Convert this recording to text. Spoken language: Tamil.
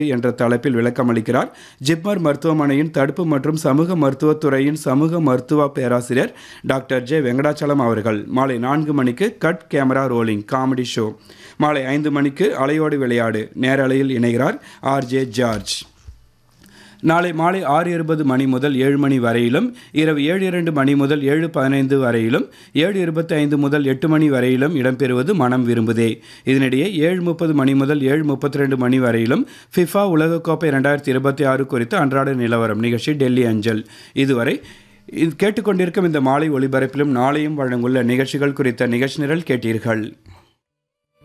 என்ற தலைப்பில் விளக்கமளிக்கிறார் ஜிப்மர் மருத்துவமனையின் தடுப்பு மற்றும் சமூக மருத்துவத்துறையின் சமூக மருத்துவ பேராசிரியர் டாக்டர் ஜே வெங்கடாச்சலம் அவர்கள் மாலை நான்கு மணிக்கு cut camera rolling comedy show மாலை ஐந்து மணிக்கு அலையோடு விளையாடு நேரலையில் இணைகிறார் ஆர்ஜே ஜார்ஜ் நாளை மாலை ஆறு இருபது மணி முதல் ஏழு மணி வரையிலும் இரவு ஏழு இரண்டு மணி முதல் ஏழு பதினைந்து வரையிலும் ஏழு இருபத்தி ஐந்து முதல் எட்டு மணி வரையிலும் இடம்பெறுவது மனம் விரும்புதே இதனிடையே ஏழு முப்பது மணி முதல் ஏழு முப்பத்தி ரெண்டு மணி வரையிலும் ஃபிஃபா உலகக்கோப்பை ரெண்டாயிரத்தி இருபத்தி ஆறு குறித்து அன்றாட நிலவரம் நிகழ்ச்சி டெல்லி அஞ்சல் இதுவரை இது கேட்டுக்கொண்டிருக்கும் இந்த மாலை ஒளிபரப்பிலும் நாளையும் வழங்குள்ள நிகழ்ச்சிகள் குறித்த நிகழ்ச்சி நிரல் கேட்டீர்கள்